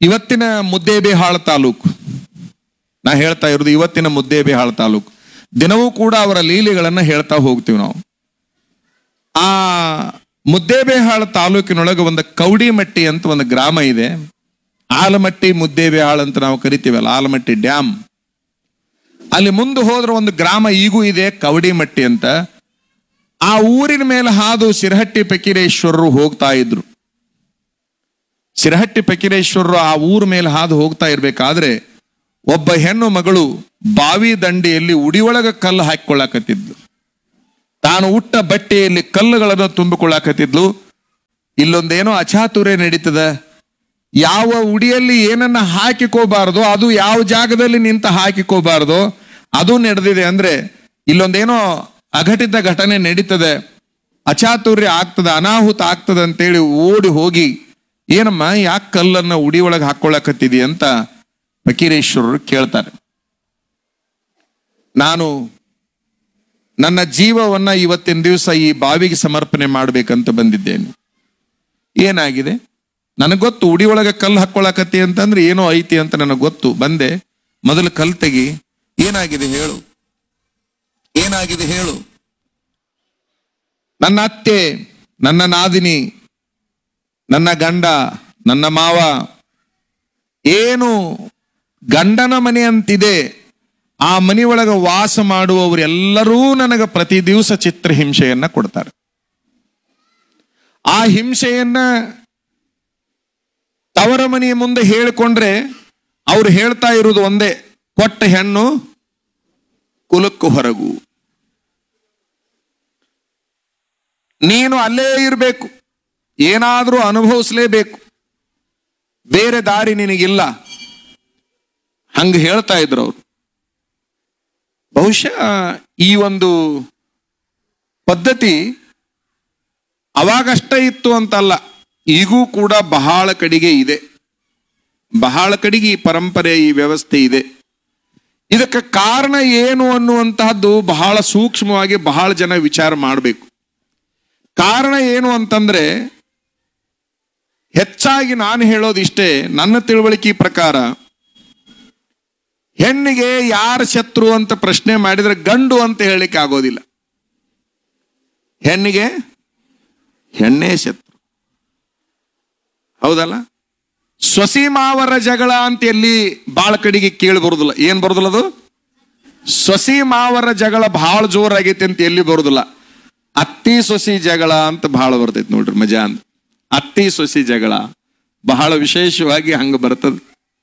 ಇವತ್ತಿನ ಮುದ್ದೇಬಿಹಾಳ ತಾಲೂಕು ನಾ ಹೇಳ್ತಾ ಇರೋದು ಇವತ್ತಿನ ಮುದ್ದೇಬಿಹಾಳ ತಾಲೂಕು ದಿನವೂ ಕೂಡ ಅವರ ಲೀಲೆಗಳನ್ನ ಹೇಳ್ತಾ ಹೋಗ್ತೀವಿ ನಾವು ಆ ಮುದ್ದೇಬೇಹಾಳ ತಾಲೂಕಿನೊಳಗೆ ಒಂದು ಕೌಡಿಮಟ್ಟಿ ಅಂತ ಒಂದು ಗ್ರಾಮ ಇದೆ ಆಲಮಟ್ಟಿ ಮುದ್ದೇಬೇಹಾಳ ಅಂತ ನಾವು ಕರಿತೀವಲ್ಲ ಆಲಮಟ್ಟಿ ಡ್ಯಾಮ್ ಅಲ್ಲಿ ಮುಂದೆ ಹೋದ್ರೆ ಒಂದು ಗ್ರಾಮ ಈಗೂ ಇದೆ ಕವಡಿಮಟ್ಟಿ ಅಂತ ಆ ಊರಿನ ಮೇಲೆ ಹಾದು ಸಿರಹಟ್ಟಿ ಫಕೀರೇಶ್ವರರು ಹೋಗ್ತಾ ಇದ್ರು ಸಿರಹಟ್ಟಿ ಫಕೀರೇಶ್ವರರು ಆ ಊರ ಮೇಲೆ ಹಾದು ಹೋಗ್ತಾ ಇರ್ಬೇಕಾದ್ರೆ ಒಬ್ಬ ಹೆಣ್ಣು ಮಗಳು ಬಾವಿ ದಂಡೆಯಲ್ಲಿ ಉಡಿಯೊಳಗ ಕಲ್ಲು ಹಾಕಿಕೊಳ್ಳಾಕತ್ತಿದ್ಲು ತಾನು ಉಟ್ಟ ಬಟ್ಟೆಯಲ್ಲಿ ಕಲ್ಲುಗಳನ್ನು ತುಂಬಿಕೊಳ್ಳಾಕತ್ತಿದ್ಲು ಇಲ್ಲೊಂದೇನೋ ಅಚಾತುರ್ಯ ನಡೀತದ ಯಾವ ಉಡಿಯಲ್ಲಿ ಏನನ್ನ ಹಾಕಿಕೋಬಾರದು ಅದು ಯಾವ ಜಾಗದಲ್ಲಿ ನಿಂತ ಹಾಕಿಕೋಬಾರದು ಅದು ನಡೆದಿದೆ ಅಂದ್ರೆ ಇಲ್ಲೊಂದೇನೋ ಅಘಟಿತ ಘಟನೆ ನಡೀತದೆ ಅಚಾತುರ್ಯ ಆಗ್ತದ ಅನಾಹುತ ಆಗ್ತದ ಅಂತೇಳಿ ಓಡಿ ಹೋಗಿ ಏನಮ್ಮ ಯಾಕೆ ಕಲ್ಲನ್ನ ಉಡಿ ಒಳಗೆ ಹಾಕೊಳ್ಳಕತ್ತಿದಿ ಅಂತ ಫಕೀರೇಶ್ವರರು ಕೇಳ್ತಾರೆ ನಾನು ನನ್ನ ಜೀವವನ್ನ ಇವತ್ತಿನ ದಿವಸ ಈ ಬಾವಿಗೆ ಸಮರ್ಪಣೆ ಮಾಡ್ಬೇಕಂತ ಬಂದಿದ್ದೇನೆ ಏನಾಗಿದೆ ನನಗೆ ಗೊತ್ತು ಉಡಿ ಒಳಗೆ ಕಲ್ಲು ಹಾಕೊಳಕತ್ತಿ ಅಂತಂದ್ರೆ ಏನೋ ಐತಿ ಅಂತ ನನಗೆ ಗೊತ್ತು ಬಂದೆ ಮೊದಲು ಕಲ್ ತೆಗಿ ಏನಾಗಿದೆ ಹೇಳು ಏನಾಗಿದೆ ಹೇಳು ನನ್ನ ಅತ್ತೆ ನನ್ನ ನಾದಿನಿ ನನ್ನ ಗಂಡ ನನ್ನ ಮಾವ ಏನು ಗಂಡನ ಮನೆ ಅಂತಿದೆ ಆ ಮನೆಯೊಳಗೆ ವಾಸ ಮಾಡುವವರೆಲ್ಲರೂ ನನಗೆ ಪ್ರತಿ ದಿವಸ ಚಿತ್ರಹಿಂಸೆಯನ್ನ ಕೊಡ್ತಾರೆ ಆ ಹಿಂಸೆಯನ್ನ ತವರ ಮನೆಯ ಮುಂದೆ ಹೇಳಿಕೊಂಡ್ರೆ ಅವ್ರು ಹೇಳ್ತಾ ಇರುವುದು ಒಂದೇ ಕೊಟ್ಟ ಹೆಣ್ಣು ಕುಲಕ್ಕೂ ಹೊರಗು ನೀನು ಅಲ್ಲೇ ಇರಬೇಕು ಏನಾದರೂ ಅನುಭವಿಸ್ಲೇಬೇಕು ಬೇರೆ ದಾರಿ ನಿನಗಿಲ್ಲ ಹಂಗ ಹೇಳ್ತಾ ಇದ್ರು ಅವರು ಬಹುಶಃ ಈ ಒಂದು ಪದ್ಧತಿ ಅವಾಗಷ್ಟೇ ಇತ್ತು ಅಂತಲ್ಲ ಈಗೂ ಕೂಡ ಬಹಳ ಕಡೆಗೆ ಇದೆ ಬಹಳ ಕಡೆಗೆ ಈ ಪರಂಪರೆ ಈ ವ್ಯವಸ್ಥೆ ಇದೆ ಇದಕ್ಕೆ ಕಾರಣ ಏನು ಅನ್ನುವಂತಹದ್ದು ಬಹಳ ಸೂಕ್ಷ್ಮವಾಗಿ ಬಹಳ ಜನ ವಿಚಾರ ಮಾಡಬೇಕು ಕಾರಣ ಏನು ಅಂತಂದ್ರೆ ಹೆಚ್ಚಾಗಿ ನಾನು ಹೇಳೋದಿಷ್ಟೇ ನನ್ನ ತಿಳುವಳಿಕೆ ಪ್ರಕಾರ ಹೆಣ್ಣಿಗೆ ಯಾರ ಶತ್ರು ಅಂತ ಪ್ರಶ್ನೆ ಮಾಡಿದ್ರೆ ಗಂಡು ಅಂತ ಹೇಳಲಿಕ್ಕೆ ಆಗೋದಿಲ್ಲ ಹೆಣ್ಣಿಗೆ ಹೆಣ್ಣೇ ಶತ್ರು ಹೌದಲ್ಲ ಸೊಸಿ ಮಾವರ ಜಗಳ ಅಂತ ಎಲ್ಲಿ ಬಾಳ ಕಡೆಗೆ ಕೇಳಿ ಬರುದಿಲ್ಲ ಏನ್ ಬರುದಿಲ್ಲ ಅದು ಸೊಸಿ ಮಾವರ ಜಗಳ ಬಹಳ ಜೋರಾಗೈತಿ ಅಂತ ಎಲ್ಲಿ ಬರುದಿಲ್ಲ ಅತ್ತಿ ಸೊಸಿ ಜಗಳ ಅಂತ ಬಹಳ ಬರ್ತೈತಿ ನೋಡ್ರಿ ಮಜಾ ಅಂತ ಅತ್ತಿ ಸೊಸಿ ಜಗಳ ಬಹಳ ವಿಶೇಷವಾಗಿ ಹಂಗ ಬರ್ತದ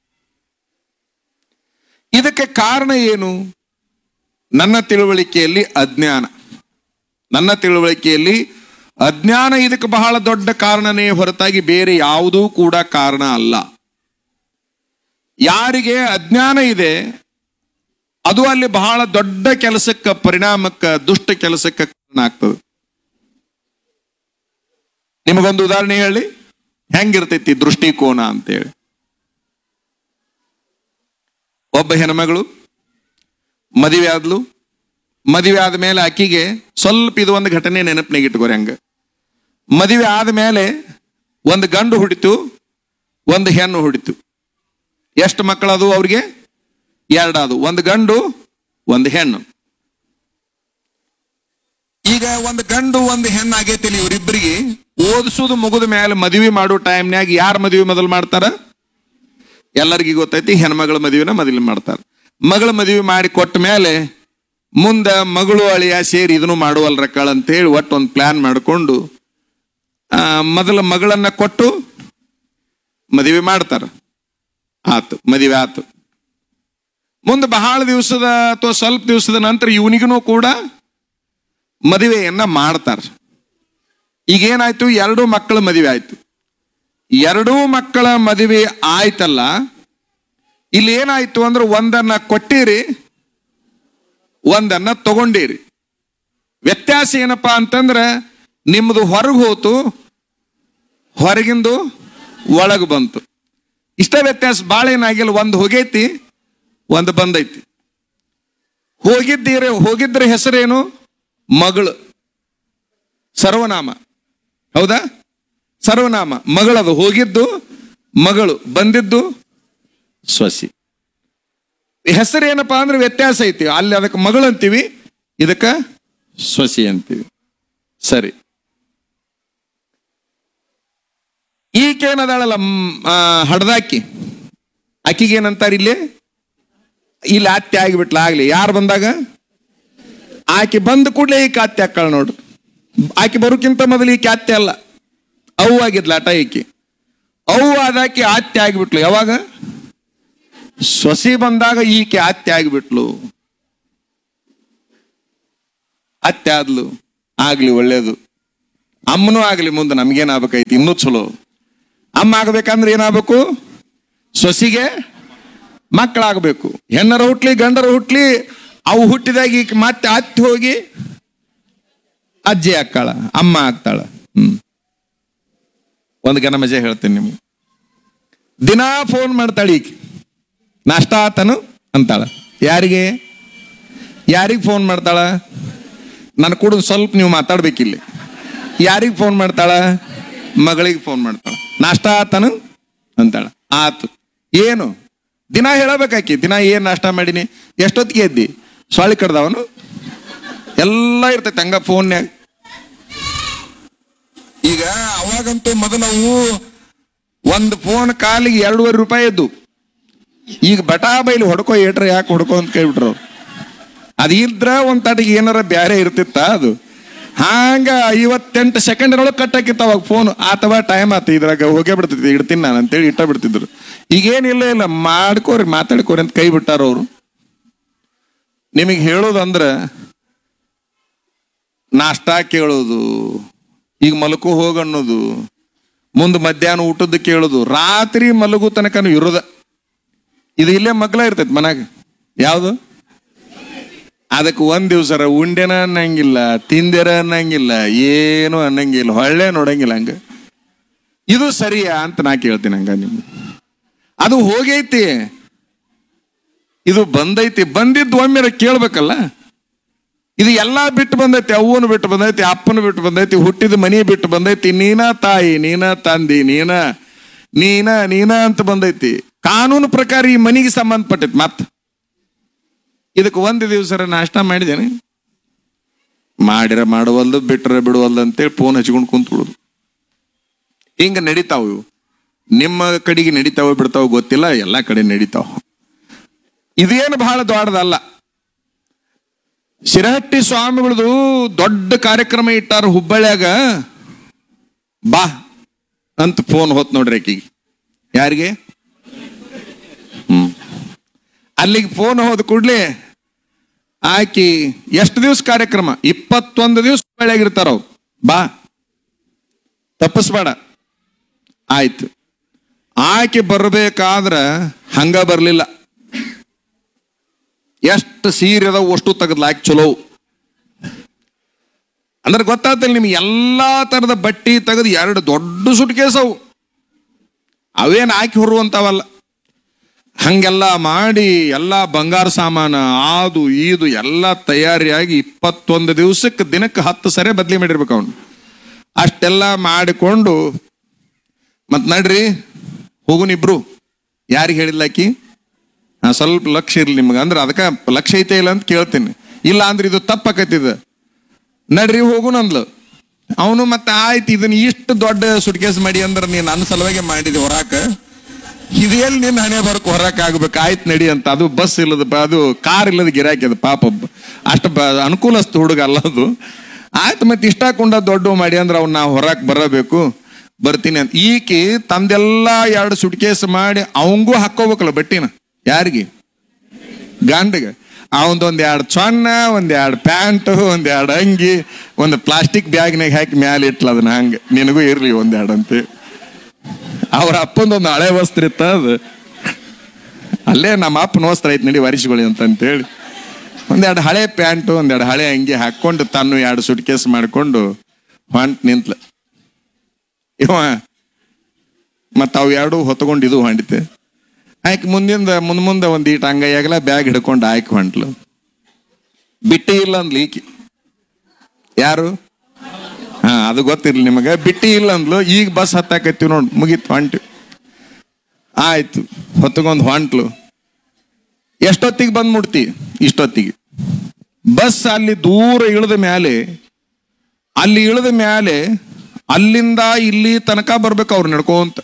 ಇದಕ್ಕೆ ಕಾರಣ ಏನು ನನ್ನ ತಿಳುವಳಿಕೆಯಲ್ಲಿ ಅಜ್ಞಾನ ನನ್ನ ತಿಳುವಳಿಕೆಯಲ್ಲಿ ಅಜ್ಞಾನ ಇದಕ್ಕೆ ಬಹಳ ದೊಡ್ಡ ಕಾರಣನೇ ಹೊರತಾಗಿ ಬೇರೆ ಯಾವುದೂ ಕೂಡ ಕಾರಣ ಅಲ್ಲ ಯಾರಿಗೆ ಅಜ್ಞಾನ ಇದೆ ಅದು ಅಲ್ಲಿ ಬಹಳ ದೊಡ್ಡ ಕೆಲಸಕ್ಕೆ ಪರಿಣಾಮಕ್ಕೆ ದುಷ್ಟ ಕೆಲಸಕ್ಕೆ ಕಾರಣ ಆಗ್ತದೆ ನಿಮಗೊಂದು ಉದಾಹರಣೆ ಹೇಳಿ ಹೆಂಗಿರ್ತೈತಿ ದೃಷ್ಟಿಕೋನ ಅಂತೇಳಿ ಒಬ್ಬ ಹೆಣ್ಮಗಳು ಮದುವೆ ಆದ್ಲು ಮದುವೆ ಆದ ಮೇಲೆ ಆಕಿಗೆ ಸ್ವಲ್ಪ ಇದು ಒಂದು ಘಟನೆ ನೆನಪಿನಾಗ ಇಟ್ಕೋರಿ ಹಂಗ ಮದುವೆ ಆದ ಮೇಲೆ ಒಂದು ಗಂಡು ಹುಡಿತು ಒಂದು ಹೆಣ್ಣು ಹುಡಿತು ಎಷ್ಟು ಮಕ್ಕಳದು ಅವ್ರಿಗೆ ಎರಡದು ಒಂದು ಗಂಡು ಒಂದು ಹೆಣ್ಣು ಈಗ ಒಂದು ಗಂಡು ಒಂದು ಹೆಣ್ಣು ಆಗೈತಿ ಇವರಿಬ್ಬರಿಗೆ ಓದಿಸೋದು ಮುಗಿದ ಮೇಲೆ ಮದುವೆ ಮಾಡೋ ಟೈಮ್ನ್ಯಾಗ ಯಾರು ಮದುವೆ ಮೊದಲು ಮಾಡ್ತಾರ ಎಲ್ಲರಿಗೂ ಗೊತ್ತೈತಿ ಹೆಣ್ಮಗಳ ಮದುವೆನ ಮೊದಲು ಮಾಡ್ತಾರೆ ಮಗಳ ಮದುವೆ ಮಾಡಿ ಕೊಟ್ಟ ಮೇಲೆ ಮುಂದೆ ಮಗಳು ಅಳಿಯ ಸೇರಿ ಇದನ್ನು ಮಾಡುವಲ್ರ ಕಳ ಅಂತೇಳಿ ಒಟ್ಟು ಒಂದು ಪ್ಲಾನ್ ಮಾಡಿಕೊಂಡು ಮೊದಲ ಮಗಳನ್ನ ಕೊಟ್ಟು ಮದುವೆ ಮಾಡ್ತಾರ ಆತು ಮದುವೆ ಆತು ಮುಂದೆ ಬಹಳ ದಿವಸದ ಅಥವಾ ಸ್ವಲ್ಪ ದಿವಸದ ನಂತರ ಇವನಿಗೂ ಕೂಡ ಮದುವೆಯನ್ನ ಮಾಡ್ತಾರ ಈಗೇನಾಯ್ತು ಎರಡೂ ಮಕ್ಕಳ ಮದುವೆ ಆಯ್ತು ಎರಡೂ ಮಕ್ಕಳ ಮದುವೆ ಆಯ್ತಲ್ಲ ಇಲ್ಲಿ ಏನಾಯ್ತು ಅಂದ್ರೆ ಒಂದನ್ನ ಕೊಟ್ಟಿರಿ ಒಂದನ್ನ ತಗೊಂಡಿರಿ ವ್ಯತ್ಯಾಸ ಏನಪ್ಪಾ ಅಂತಂದ್ರೆ ನಿಮ್ಮದು ಹೊರಗೆ ಹೋತು ಹೊರಗಿಂದು ಒಳಗೆ ಬಂತು ಇಷ್ಟ ವ್ಯತ್ಯಾಸ ಭಾಳ ಏನಾಗಿಲ್ಲ ಒಂದು ಹೋಗೈತಿ ಒಂದು ಬಂದೈತಿ ಹೋಗಿದ್ದೀರ ಹೋಗಿದ್ರ ಹೆಸರೇನು ಮಗಳು ಸರ್ವನಾಮ ಹೌದಾ ಸರ್ವನಾಮ ಮಗಳದು ಹೋಗಿದ್ದು ಮಗಳು ಬಂದಿದ್ದು ಸೊಸಿ ಹೆಸರು ಏನಪ್ಪಾ ಅಂದ್ರೆ ವ್ಯತ್ಯಾಸ ಐತಿ ಅಲ್ಲಿ ಅದಕ್ಕೆ ಮಗಳು ಅಂತೀವಿ ಇದಕ್ಕ ಸೊಸಿ ಅಂತೀವಿ ಸರಿ ಈಕೇನದಾಳಲ್ಲ ಮ್, ಆ, ಹಡ್ದಾಕಿ ಆಕಿಗೆ ಏನಂತಾರ ಇಲ್ಲಿ ಇಲ್ಲಿ ಅತ್ತೆ ಆಗಿಬಿಟ್ಲ ಆಗ್ಲಿ ಯಾರು ಬಂದಾಗ ಆಕೆ ಬಂದ ಕೂಡಲೇ ಈಕೆ ಅತ್ತೆ ಹಾಕಳ ನೋಡು ಆಕೆ ಬರೋಕ್ಕಿಂತ ಮೊದಲು ಈಕೆ ಅತ್ತೆ ಅಲ್ಲ ಅವು ಆಗಿದ್ಲ ಆಟ ಈಕೆ ಅವು ಆದಾಕಿ ಅತ್ತೆ ಆಗಿಬಿಟ್ಲು ಯಾವಾಗ ಸೊಸಿ ಬಂದಾಗ ಈಕೆ ಅತ್ತೆ ಆಗಿಬಿಟ್ಲು ಅತ್ತೆ ಆದ್ಲು ಆಗ್ಲಿ ಒಳ್ಳೇದು ಅಮ್ಮನೂ ಆಗ್ಲಿ ಮುಂದೆ ನಮ್ಗೇನಾಗ್ಬೇಕೈತಿ ಇನ್ನೂ ಚಲೋ ಅಮ್ಮ ಆಗ್ಬೇಕಂದ್ರೆ ಏನಾಗಬೇಕು ಸೊಸಿಗೆ ಮಕ್ಕಳಾಗಬೇಕು ಹೆಣ್ಣರ ಹುಟ್ಲಿ ಗಂಡರ ಹುಟ್ಲಿ ಅವು ಹುಟ್ಟಿದಾಗ ಈಗ ಮತ್ತೆ ಅತ್ತಿ ಹೋಗಿ ಅಜ್ಜಿ ಆಗ್ತಾಳ ಅಮ್ಮ ಆಗ್ತಾಳ ಹ್ಮ್ ಒಂದು ಗನ ಮಜೆ ಹೇಳ್ತೀನಿ ನಿಮ್ಗೆ ದಿನಾ ಫೋನ್ ಮಾಡ್ತಾಳೆ ಈಗ ನಾಷ್ಟ ಆತನು ಅಂತಾಳ ಯಾರಿಗೆ ಯಾರಿಗೆ ಫೋನ್ ಮಾಡ್ತಾಳ ನನ್ನ ಕೂಡ ಸ್ವಲ್ಪ ನೀವು ಮಾತಾಡ್ಬೇಕಿಲ್ಲಿ ಯಾರಿಗೆ ಫೋನ್ ಮಾಡ್ತಾಳ ಮಗಳಿಗೆ ಫೋನ್ ಮಾಡ್ತಾಳ ನಾಷ್ಟ ಆತನು ಅಂತಾಳ ಆತು ಏನು ದಿನ ಹೇಳಬೇಕಾಕಿ ದಿನ ಏನ್ ನಾಷ್ಟ ಮಾಡೀನಿ ಎಷ್ಟೊತ್ತಿಗೆ ಎದ್ದಿ ಸೊಳ್ಳಿ ಕಡ್ದವನು ಎಲ್ಲ ಇರ್ತೈತೆ ಹಂಗ ಫೋನ್ಯಾಗ ಈಗ ಅವಾಗಂತೂ ಮೊದಲವು ಒಂದು ಫೋನ್ ಕಾಲಿಗೆ ಎರಡೂವರೆ ರೂಪಾಯಿ ಇದ್ದು ಈಗ ಬಟಾ ಬೈಲಿ ಹೊಡ್ಕೋ ಏಟ್ರ ಯಾಕೆ ಹೊಡ್ಕೋ ಅಂತ ಕೇಳ್ಬಿಟ್ರು ಅವ್ರು ಅದು ಇದ್ರ ಒಂದ್ ತಟಿಗೆ ಏನಾರ ಬ್ಯಾರೆ ಇರ್ತಿತ್ತ ಅದು ಹಾಂಗ ಐವತ್ತೆಂಟು ಸೆಕೆಂಡ್ನೊಳಗೆ ಕಟ್ ಹಾಕಿತ್ತು ಅವಾಗ ಫೋನ್ ಅಥವಾ ಟೈಮ್ ಆತ ಇದ್ರಾಗ ಹೋಗೇ ಬಿಡ್ತೈತಿ ಇಡ್ತೀನಿ ನಾನು ಅಂತೇಳಿ ಇಟ್ಟ ಬಿಡ್ತಿದ್ರು ಈಗೇನಿಲ್ಲ ಇಲ್ಲ ಮಾಡ್ಕೋರಿ ಮಾತಾಡ್ಕೋರಿ ಅಂತ ಕೈ ಬಿಟ್ಟಾರ ಅವರು ನಿಮಗೆ ಹೇಳೋದಂದ್ರ ನಾಷ್ಟಾ ಕೇಳೋದು ಈಗ ಮಲಕೋ ಹೋಗನ್ನೋದು ಮುಂದೆ ಮಧ್ಯಾಹ್ನ ಊಟದ ಕೇಳೋದು ರಾತ್ರಿ ಮಲಗು ತನಕನು ಇರೋದ ಇದು ಇಲ್ಲೇ ಮಗ್ಲ ಇರ್ತೈತಿ ಮನ್ಯಾಗ ಯಾವುದು ಅದಕ್ಕೆ ಒಂದ್ ದಿವ್ಸರ ಉಂಡೆನ ಅನ್ನಂಗಿಲ್ಲ ತಿಂದೆರ ಅನ್ನಂಗಿಲ್ಲ ಏನು ಅನ್ನಂಗಿಲ್ಲ ಹೊಳ್ಳೆ ನೋಡಂಗಿಲ್ಲ ಹಂಗ ಇದು ಸರಿಯಾ ಅಂತ ನಾ ಕೇಳ್ತೀನಿ ಹಂಗ ನಿಮ್ಗೆ ಅದು ಹೋಗೈತಿ ಇದು ಬಂದೈತಿ ಬಂದಿದ್ದು ಒಮ್ಮೆ ಕೇಳ್ಬೇಕಲ್ಲ ಇದು ಎಲ್ಲಾ ಬಿಟ್ಟು ಬಂದೈತಿ ಅವ್ವನು ಬಿಟ್ಟು ಬಂದೈತಿ ಅಪ್ಪನ ಬಿಟ್ಟು ಬಂದೈತಿ ಹುಟ್ಟಿದ ಮನಿ ಬಿಟ್ಟು ಬಂದೈತಿ ನೀನ ತಾಯಿ ನೀನ ತಂದಿ ನೀನ ನೀನ ನೀನ ಅಂತ ಬಂದೈತಿ ಕಾನೂನು ಪ್ರಕಾರ ಈ ಮನಿಗೆ ಸಂಬಂಧಪಟ್ಟೈತಿ ಮತ್ತ ಇದಕ್ಕೆ ಒಂದು ದಿವಸ ನಾಷ್ಟ ಮಾಡಿದೇನೆ ಮಾಡಿರ ಮಾಡುವಲ್ದು ಬಿಟ್ರೆ ಬಿಡುವಲ್ದು ಅಂತೇಳಿ ಫೋನ್ ಹಚ್ಕೊಂಡು ಕುಂತ್ಬಿಡುದು ಹಿಂಗ ನಡೀತಾವ ಇವು ನಿಮ್ಮ ಕಡೆಗೆ ನಡೀತಾವ ಬಿಡ್ತಾವ ಗೊತ್ತಿಲ್ಲ ಎಲ್ಲಾ ಕಡೆ ನಡೀತಾವ ಇದೇನು ಬಹಳ ದೊಡ್ಡದಲ್ಲ ಶಿರಹಟ್ಟಿ ಸ್ವಾಮಿಗಳದು ದೊಡ್ಡ ಕಾರ್ಯಕ್ರಮ ಇಟ್ಟಾರ ಹುಬ್ಬಳ್ಳಿಯಾಗ ಬಾ ಅಂತ ಫೋನ್ ಹೊತ್ ನೋಡ್ರಿ ಆಕಿಗೆ ಯಾರಿಗೆ ಹ್ಮ್ ಅಲ್ಲಿಗೆ ಫೋನ್ ಹೋದ ಕೂಡ್ಲೆ ಆಕಿ ಎಷ್ಟು ದಿವಸ ಕಾರ್ಯಕ್ರಮ ಇಪ್ಪತ್ತೊಂದು ದಿವಸ ಬೆಳಗಿರ್ತಾರ ಅವ್ರು ಬಾ ತಪ್ಪಿಸ್ಬೇಡ ಆಯ್ತು ಆಕೆ ಬರ್ಬೇಕಾದ್ರ ಹಂಗ ಬರ್ಲಿಲ್ಲ ಎಷ್ಟು ಸೀರೆ ಅದಾವ ಅಷ್ಟು ತೆಗೆದ್ಲ ಆಕೆ ಚಲೋ ಅಂದ್ರೆ ಗೊತ್ತಾಗ್ತಿಲ್ಲ ನಿಮ್ಗೆ ಎಲ್ಲಾ ತರದ ಬಟ್ಟಿ ತೆಗೆದು ಎರಡು ದೊಡ್ಡ ಸುಟ್ಕೇಸ್ ಅವು ಅವೇನ್ ಹಾಕಿ ಹೊರುವಂತವಲ್ಲ ಹಂಗೆಲ್ಲ ಮಾಡಿ ಎಲ್ಲ ಬಂಗಾರ ಸಾಮಾನ ಆದು ಈದು ಎಲ್ಲ ತಯಾರಿಯಾಗಿ ಇಪ್ಪತ್ತೊಂದು ದಿವಸಕ್ಕೆ ದಿನಕ್ಕೆ ಹತ್ತು ಸರಿ ಬದಲಿ ಮಾಡಿರ್ಬೇಕು ಅವನು ಅಷ್ಟೆಲ್ಲ ಮಾಡಿಕೊಂಡು ಮತ್ ನಡ್ರಿ ಹೋಗುನಿಬ್ರು ಯಾರಿಗೆ ಹೇಳಿಲ್ಲ ಆಕಿ ಹಾ ಸ್ವಲ್ಪ ಲಕ್ಷ್ಯ ಇರ್ಲಿ ನಿಮ್ಗೆ ಅಂದ್ರೆ ಅದಕ್ಕೆ ಲಕ್ಷ್ಯ ಐತೆ ಇಲ್ಲ ಅಂತ ಕೇಳ್ತೀನಿ ಇಲ್ಲ ಅಂದ್ರೆ ಇದು ತಪ್ಪಾಕತ್ತಿದ ನಡ್ರಿ ಹೋಗುನ ಅಂದ್ಲು ಅವನು ಮತ್ತೆ ಆಯ್ತು ಇದನ್ನ ಇಷ್ಟು ದೊಡ್ಡ ಸುಟ್ಕೇಸ್ ಮಾಡಿ ಅಂದ್ರೆ ನೀನು ನನ್ನ ಸಲುವಾಗಿ ಮಾಡಿದೆ ಹೊರಾಕ ಇದು ಎಲ್ಲಿ ನೀನು ನಾನೇ ಬರ್ಕು ಹೊರಕ್ ಆಗ್ಬೇಕು ಆಯ್ತು ನಡಿ ಅಂತ ಅದು ಬಸ್ ಇಲ್ಲದ ಬ- ಅದು ಕಾರ್ ಇಲ್ಲದ ಗಿರಾಕಿ ಅದು ಪಾಪ ಬ- ಅಷ್ಟು ಬ ಅನುಕೂಲಸ್ತು ಹುಡುಗ ಅಲ್ಲ ಅದು ಆಯ್ತು ಮತ್ತೆ ಇಷ್ಟ ಕೊಂಡ ದೊಡ್ಡ ಮಾಡಿ ಅಂದ್ರೆ ಅವ್ನು ನಾವು ಹೊರಕ್ ಬರಬೇಕು ಬರ್ತೀನಿ ಅಂತ ಈಕಿ ತಂದೆಲ್ಲ ಎರಡು ಸುಟ್ಕೇಸ್ ಮಾಡಿ ಅವಂಗೂ ಹಾಕೋಬೇಕಲ್ಲ ಬಟ್ಟಿನ ಯಾರಿಗೆ ಗಂಡಗೆ ಅವಂದು ಒಂದ್ ಎರಡು ಚೊನ್ನ ಒಂದ್ ಎರಡು ಪ್ಯಾಂಟ್ ಒಂದ್ ಎರಡು ಅಂಗಿ ಒಂದು ಪ್ಲಾಸ್ಟಿಕ್ ಬ್ಯಾಗ್ನಾಗ ಹಾಕಿ ಮ್ಯಾಲೆ ಇಟ್ಲ ಅದನ್ನ ಹಂಗೆ ನಿನಗೂ ಇರ್ಲಿ ಒಂದ್ ಎರಡು ಅಂತ ಅವ್ರ ಅಪ್ಪಂದೊಂದು ಹಳೆ ವಸ್ತ್ರ ಇತ್ತ ಅದು ಅಲ್ಲೇ ನಮ್ಮ ಅಪ್ಪನ ವಸ್ತ್ರ ಐತ್ ನಡಿ ವರಿಸ್ಕೊಳ್ಳಿ ಅಂತ ಅಂತೇಳಿ ಒಂದೆರಡು ಹಳೆ ಪ್ಯಾಂಟು ಒಂದೆರಡು ಹಳೆ ಅಂಗಿ ಹಾಕೊಂಡು ತನ್ನ ಎರಡು ಸುಟ್ಕೇಸ್ ಮಾಡ್ಕೊಂಡು ಹೊಂಟ್ ನಿಂತ್ಲ ಇವ ಮತ್ತ ಅವು ಎರಡು ಹೊತ್ಕೊಂಡು ಇದು ಹೊಂಡಿತೆ ಆಯ್ಕೆ ಮುಂದಿಂದ ಮುಂದ್ ಮುಂದೆ ಒಂದ್ ಈಟ್ ಅಂಗೈಯಾಗಲ ಬ್ಯಾಗ್ ಹಿಡ್ಕೊಂಡು ಆಯ್ಕೆ ಹೊಂಟ್ಲು ಬಿಟ್ಟಿ ಇಲ್ಲ ಅಂದ್ಲು ಈಕಿ ಯಾರು ಹಾ ಅದು ಗೊತ್ತಿರ್ಲಿ ನಿಮಗೆ ಬಿಟ್ಟಿ ಇಲ್ಲ ಅಂದ್ಲು ಈಗ ಬಸ್ ಹತ್ತಾಕತ್ತೀವಿ ನೋಡ್ ಮುಗೀತು ಹೊಂಟಿವಿ ಆಯ್ತು ಹೊತ್ತಗೊಂದು ಹೊಂಟ್ಲು ಎಷ್ಟೊತ್ತಿಗೆ ಬಂದ್ ಮುಟ್ತಿ ಇಷ್ಟೊತ್ತಿಗೆ ಬಸ್ ಅಲ್ಲಿ ದೂರ ಇಳಿದ ಮೇಲೆ ಅಲ್ಲಿ ಇಳಿದ ಮೇಲೆ ಅಲ್ಲಿಂದ ಇಲ್ಲಿ ತನಕ ಬರ್ಬೇಕು ಅವ್ರು ನಡ್ಕೊಂತ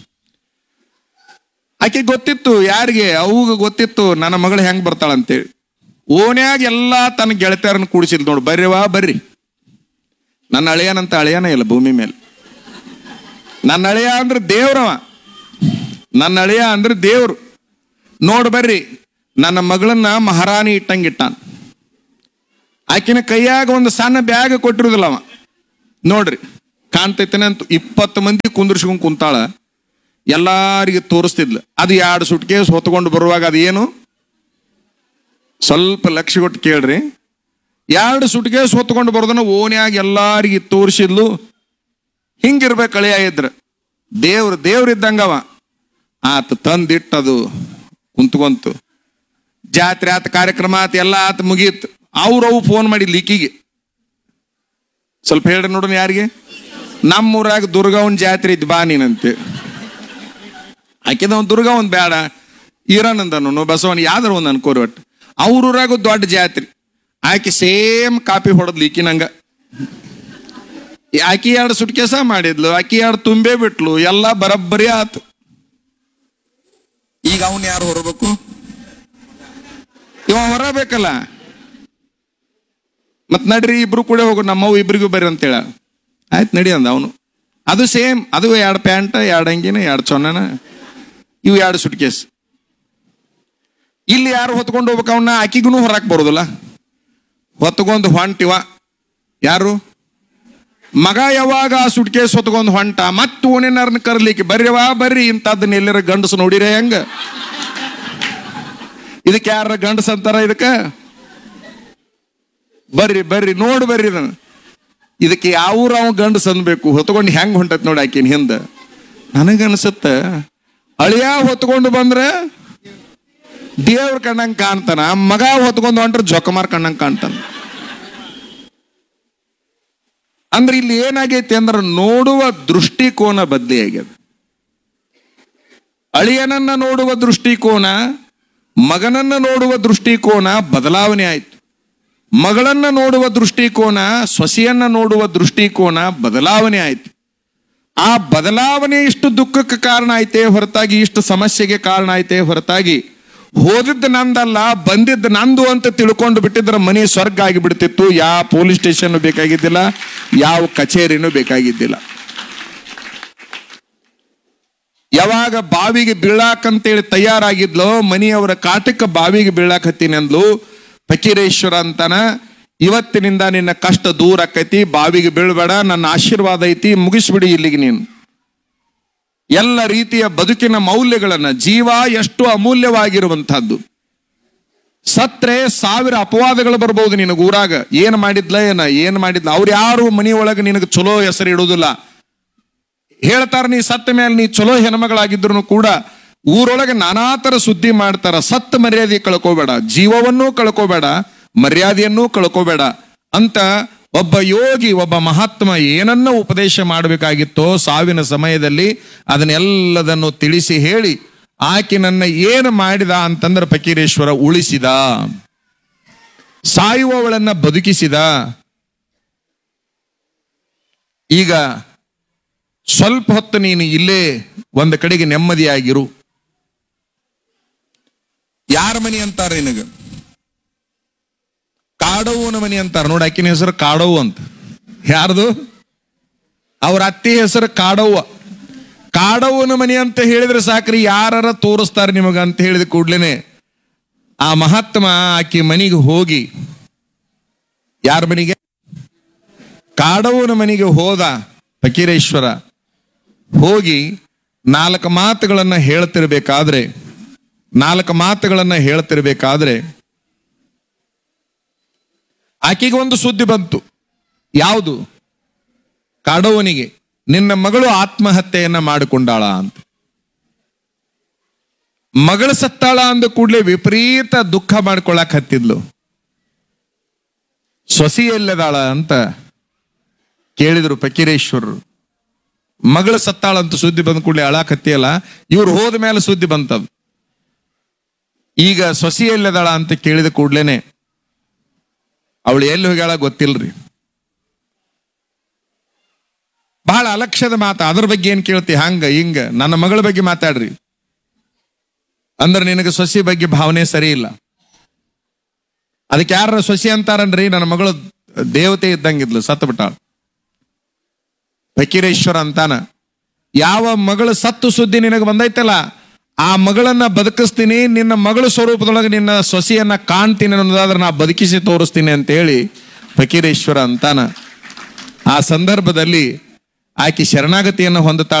ಆಕೆ ಗೊತ್ತಿತ್ತು ಯಾರಿಗೆ ಅವಾಗ ಗೊತ್ತಿತ್ತು ನನ್ನ ಮಗಳು ಹೆಂಗ್ ಬರ್ತಾಳಂತೇಳಿ ಓನ್ಯಾಗ ಎಲ್ಲಾ ತನ್ನ ಗೆಳತಿಯರನ್ನ ಕೂಡಿಸಿಲ್ ನೋಡು ಬರ್ರಿವಾ ಬರ್ರಿ ನನ್ನ ಅಳಿಯನಂತ ಅಳಿಯನೇ ಇಲ್ಲ ಭೂಮಿ ಮೇಲೆ ನನ್ನ ಅಳಿಯ ಅಂದ್ರೆ ದೇವ್ರವ ನನ್ನ ಅಳಿಯ ಅಂದ್ರೆ ದೇವ್ರು ನೋಡ್ ಬರ್ರಿ ನನ್ನ ಮಗಳನ್ನ ಮಹಾರಾಣಿ ಇಟ್ಟಂಗಿಟ್ಟಾನ ಆಕಿನ ಕೈಯಾಗ ಒಂದು ಸಣ್ಣ ಬ್ಯಾಗ್ ಕೊಟ್ಟಿರುದಿಲ್ಲ ಅವ ನೋಡ್ರಿ ಕಾಣ್ತೈತೇನೆ ಅಂತ ಇಪ್ಪತ್ತು ಮಂದಿ ಕುಂದ್ರಿಸ್ಕೊಂಡ್ ಕುಂತಾಳ ಎಲ್ಲಾರಿಗೆ ತೋರಿಸ್ತಿದ್ಲು ಅದು ಎರಡು ಸುಟ್ಕೇಸ್ ಹೊತ್ಕೊಂಡು ಬರುವಾಗ ಅದು ಏನು ಸ್ವಲ್ಪ ಲಕ್ಷ ಕೊಟ್ಟು ಕೇಳ್ರಿ ಎರಡು ಸುಟ್ಕೇಸ್ ಹೊತ್ಕೊಂಡು ಬರೋದನ್ನ ಓನ್ಯಾಗ ಎಲ್ಲಾರಿಗೆ ತೋರಿಸಿದ್ಲು ಹಿಂಗಿರ್ಬೇಕು ಕಳಿಯ ಇದ್ರ ದೇವ್ರು ದೇವ್ರಿದ್ದಂಗವ ಆತ ತಂದಿಟ್ಟದು ಕುಂತ್ಕೊಂತು ಜಾತ್ರೆ ಆತ ಕಾರ್ಯಕ್ರಮ ಆತ ಎಲ್ಲ ಆತ ಮುಗೀತು ಅವ್ರು ಅವು ಫೋನ್ ಮಾಡಿ ಲೀಕಿಗೆ ಸ್ವಲ್ಪ ಹೇಳ್ರಿ ನೋಡೋಣ ಯಾರಿಗೆ ನಮ್ಮೂರಾಗ ದುರ್ಗವನ್ ಜಾತ್ರೆ ಇದ್ದು ಬಾ ನೀನಂತೆ ಆಕಿದ ಒಂದು ದುರ್ಗ ಒಂದು ಬೇಡ ಈರನಂದನು ಬಸವನ್ ಯಾವ್ದಾರ ಒಂದು ಅನ್ಕೋರಿ ಒಟ್ಟು ಅವ್ರ ಊರಾಗ ದೊಡ್ಡ ಜಾತ್ರೆ ಆಕೆ ಸೇಮ್ ಕಾಪಿ ಹೊಡೆದ್ಲು ಈಕಿನಂಗ ಆಕಿ ಎರಡು ಸುಟ್ಕೇಸ ಮಾಡಿದ್ಲು ಆಕಿ ಎರಡು ತುಂಬೇ ಬಿಟ್ಲು ಎಲ್ಲ ಬರಬ್ಬರಿ ಆತು ಈಗ ಅವನ್ ಯಾರು ಹೊರಬೇಕು ಇವ ಹೊರಬೇಕಲ್ಲ ಮತ್ ನಡ್ರಿ ಇಬ್ರು ಕೂಡ ಹೋಗು ನಮ್ಮವು ಇಬ್ರಿಗೂ ಬರ್ರಿ ಅಂತೇಳ ಆಯ್ತು ನಡಿ ಅಂದ ಅವನು ಅದು ಸೇಮ್ ಅದು ಎರಡು ಪ್ಯಾಂಟ್ ಎರಡು ಅಂಗಿನ ಎರಡು ಚೊನ್ನನ ಇವು ಎರಡು ಸುಟ್ಕೇಸ್ ಇಲ್ಲಿ ಯಾರು ಹೊತ್ಕೊಂಡು ಹೋಗ್ಬೇಕು ಅವನ್ನ ಆಕಿಗೂ ಹೊರಕ್ ಬರೋದಿಲ್ಲ ಹೊತ್ಕೊಂಡು ಹೊಂಟಿವ ಯಾರು ಮಗ ಯಾವಾಗ ಆ ಸುಟ್ಕೇಸ್ ಹೊತ್ಕೊಂಡು ಹೊಂಟ ಮತ್ತೆ ಓನೇನಾರನ್ನ ಕರ್ಲಿಕ್ಕೆ ಬರ್ರಿವಾ ಬರ್ರಿ ಇಂಥದ್ದನ್ನ ಎಲ್ಲರ ಗಂಡಸು ನೋಡಿರ ಹೆಂಗ ಇದಕ್ಕೆ ಯಾರ ಗಂಡಸ ಅಂತಾರ ಇದಕ್ಕ ಬರ್ರಿ ಬರ್ರಿ ನೋಡಿ ಬರ್ರಿ ಇದನ್ನ ಇದಕ್ಕೆ ಯಾವ ಅವ ಗಂಡಸ ಅನ್ಬೇಕು ಹೊತ್ಕೊಂಡು ಹೆಂಗ್ ಹೊಂಟತ್ ನೋಡಿ ಆಕಿನ ಹಿಂದ ನನಗನ್ಸತ್ತ ಅಳಿಯ ಹೊತ್ಕೊಂಡು ಬಂದ್ರೆ ದೇವ್ರ ಕಣ್ಣಂಗ್ ಕಾಣ್ತಾನ ಮಗ ಹೊತ್ಕೊಂಡು ಹೊಂಟ್ರೆ ಜೊಕಮಾರ್ ಕಣ್ಣಂಗ್ ಕಾಣ್ತಾನ ಅಂದ್ರೆ ಇಲ್ಲಿ ಏನಾಗೈತಿ ಅಂದ್ರೆ ನೋಡುವ ದೃಷ್ಟಿಕೋನ ಬದಲಿ ಆಗ್ಯದ ಅಳಿಯನನ್ನ ನೋಡುವ ದೃಷ್ಟಿಕೋನ ಮಗನನ್ನ ನೋಡುವ ದೃಷ್ಟಿಕೋನ ಬದಲಾವಣೆ ಆಯ್ತು ಮಗಳನ್ನ ನೋಡುವ ದೃಷ್ಟಿಕೋನ ಸೊಸೆಯನ್ನ ನೋಡುವ ದೃಷ್ಟಿಕೋನ ಬದಲಾವಣೆ ಆಯ್ತು ಆ ಬದಲಾವಣೆ ಇಷ್ಟು ದುಃಖಕ್ಕೆ ಕಾರಣ ಐತೆ ಹೊರತಾಗಿ ಇಷ್ಟು ಸಮಸ್ಯೆಗೆ ಕಾರಣ ಐತೆ ಹೊರತಾಗಿ ಹೋದಿದ್ದು ನಂದಲ್ಲ ಬಂದಿದ್ದು ನಂದು ಅಂತ ತಿಳ್ಕೊಂಡು ಬಿಟ್ಟಿದ್ರೆ ಮನೆ ಸ್ವರ್ಗ ಆಗಿಬಿಡ್ತಿತ್ತು ಯಾವ ಪೊಲೀಸ್ ಸ್ಟೇಷನ್ ಬೇಕಾಗಿದ್ದಿಲ್ಲ ಯಾವ ಕಚೇರಿನೂ ಬೇಕಾಗಿದ್ದಿಲ್ಲ ಯಾವಾಗ ಬಾವಿಗೆ ಬೀಳಾಕಂತೇಳಿ ತಯಾರಾಗಿದ್ಲೋ ಮನೆಯವರ ಕಾಟಕ್ಕೆ ಬಾವಿಗೆ ಬೀಳಾಕತ್ತೀನಿ ಅಂದ್ಲು ಫಕೀರೇಶ್ವರ ಅಂತಾನ ಇವತ್ತಿನಿಂದ ನಿನ್ನ ಕಷ್ಟ ದೂರ ಆಕೈತಿ ಬಾವಿಗೆ ಬೀಳ್ಬೇಡ ನನ್ನ ಆಶೀರ್ವಾದ ಐತಿ ಮುಗಿಸ್ಬಿಡಿ ಇಲ್ಲಿಗೆ ನೀನು ಎಲ್ಲ ರೀತಿಯ ಬದುಕಿನ ಮೌಲ್ಯಗಳನ್ನ ಜೀವ ಎಷ್ಟು ಅಮೂಲ್ಯವಾಗಿರುವಂತಹದ್ದು ಸತ್ರೆ ಸಾವಿರ ಅಪವಾದಗಳು ಬರ್ಬೋದು ನಿನಗೆ ಊರಾಗ ಏನ್ ಮಾಡಿದ್ಲ ಏನ ಏನ್ ಮಾಡಿದ್ಲ ಅವ್ರು ಯಾರು ಮನೆಯೊಳಗೆ ನಿನಗೆ ಚಲೋ ಹೆಸರು ಇಡುವುದಿಲ್ಲ ಹೇಳ್ತಾರ ನೀ ಸತ್ತ ಮೇಲೆ ನೀ ಚಲೋ ಹೆಣ್ಮಗಳಾಗಿದ್ರು ಕೂಡ ಊರೊಳಗೆ ನಾನಾ ತರ ಸುದ್ದಿ ಮಾಡ್ತಾರ ಸತ್ತ ಮರ್ಯಾದೆ ಕಳ್ಕೋಬೇಡ ಜೀವವನ್ನೂ ಕಳ್ಕೋಬೇಡ ಮರ್ಯಾದೆಯನ್ನೂ ಕಳ್ಕೋಬೇಡ ಅಂತ ಒಬ್ಬ ಯೋಗಿ ಒಬ್ಬ ಮಹಾತ್ಮ ಏನನ್ನ ಉಪದೇಶ ಮಾಡಬೇಕಾಗಿತ್ತೋ ಸಾವಿನ ಸಮಯದಲ್ಲಿ ಅದನ್ನೆಲ್ಲದನ್ನು ತಿಳಿಸಿ ಹೇಳಿ ಆಕಿನನ್ನ ಏನು ಮಾಡಿದ ಅಂತಂದ್ರೆ ಫಕೀರೇಶ್ವರ ಉಳಿಸಿದ ಸಾಯುವವಳನ್ನ ಬದುಕಿಸಿದ ಈಗ ಸ್ವಲ್ಪ ಹೊತ್ತು ನೀನು ಇಲ್ಲೇ ಒಂದು ಕಡೆಗೆ ನೆಮ್ಮದಿಯಾಗಿರು ಯಾರ ಮನಿ ಅಂತಾರ ನಿನಗ ಕಾಡವ್ವನ ಮನಿ ಅಂತಾರ ನೋಡಿ ಆಕಿನ ಹೆಸರು ಕಾಡವ್ವ ಅಂತ ಯಾರ್ದು ಅವ್ರ ಅತ್ತಿ ಹೆಸರು ಕಾಡವ್ವ ಕಾಡವ್ವನ ಮನಿ ಅಂತ ಹೇಳಿದ್ರೆ ಸಾಕ್ರಿ ಯಾರ ತೋರಿಸ್ತಾರೆ ನಿಮಗ ಅಂತ ಹೇಳಿದ ಕೂಡ್ಲೇನೆ ಆ ಮಹಾತ್ಮ ಆಕಿ ಮನಿಗೆ ಹೋಗಿ ಯಾರ ಮನಿಗೆ ಕಾಡವ್ವನ ಮನೆಗೆ ಹೋದ ಫಕೀರೇಶ್ವರ ಹೋಗಿ ನಾಲ್ಕು ಮಾತುಗಳನ್ನ ಹೇಳ್ತಿರ್ಬೇಕಾದ್ರೆ ನಾಲ್ಕು ಮಾತುಗಳನ್ನ ಹೇಳ್ತಿರ್ಬೇಕಾದ್ರೆ ಆಕೆಗೆ ಒಂದು ಸುದ್ದಿ ಬಂತು ಯಾವುದು ಕಾಡೋವನಿಗೆ ನಿನ್ನ ಮಗಳು ಆತ್ಮಹತ್ಯೆಯನ್ನ ಮಾಡಿಕೊಂಡಾಳ ಅಂತ ಮಗಳು ಸತ್ತಾಳ ಅಂದ ಕೂಡಲೇ ವಿಪರೀತ ದುಃಖ ಮಾಡ್ಕೊಳಕ್ ಹತ್ತಿದ್ಲು ಸೊಸಿ ಎಲ್ಲದಾಳ ಅಂತ ಕೇಳಿದ್ರು ಫಕೀರೇಶ್ವರರು ಮಗಳು ಸತ್ತಾಳಂತ ಸುದ್ದಿ ಬಂದ ಕೂಡಲೇ ಅಳಾಕತ್ತಿಯಲ್ಲ ಇವ್ರು ಹೋದ ಮೇಲೆ ಸುದ್ದಿ ಬಂತದ ಈಗ ಸೊಸಿ ಎಲ್ಲದಾಳ ಅಂತ ಕೇಳಿದ ಕೂಡ್ಲೇನೆ ಅವಳು ಎಲ್ಲಿ ಹೋಗ್ಯಾಳ ಗೊತ್ತಿಲ್ರಿ ಬಹಳ ಅಲಕ್ಷ್ಯದ ಮಾತು ಅದ್ರ ಬಗ್ಗೆ ಏನ್ ಕೇಳ್ತಿ ಹಂಗ ಹಿಂಗ ನನ್ನ ಮಗಳ ಬಗ್ಗೆ ಮಾತಾಡ್ರಿ ಅಂದ್ರೆ ನಿನಗೆ ಸೊಸಿ ಬಗ್ಗೆ ಭಾವನೆ ಸರಿ ಇಲ್ಲ ಅದಕ್ಕೆ ಯಾರ ಸೊಸಿ ಅಂತಾರನ್ರಿ ನನ್ನ ಮಗಳು ದೇವತೆ ಇದ್ದಂಗಿದ್ಲು ಸತ್ತು ಬಿಟ್ಟಾಳ ಫಕೀರೇಶ್ವರ ಅಂತಾನ ಯಾವ ಮಗಳು ಸತ್ತು ಸುದ್ದಿ ನಿನಗೆ ಬಂದೈತಲ್ಲ ಆ ಮಗಳನ್ನ ಬದುಕಿಸ್ತೀನಿ ನಿನ್ನ ಮಗಳ ಸ್ವರೂಪದೊಳಗೆ ನಿನ್ನ ಸೊಸೆಯನ್ನ ಕಾಣ್ತೀನಿ ಅನ್ನೋದಾದ್ರೆ ನಾ ಬದುಕಿಸಿ ತೋರಿಸ್ತೀನಿ ಅಂತ ಹೇಳಿ ಫಕೀರೇಶ್ವರ ಅಂತಾನ ಆ ಸಂದರ್ಭದಲ್ಲಿ ಆಕೆ ಶರಣಾಗತಿಯನ್ನು ಹೊಂದುತ್ತಾಳೆ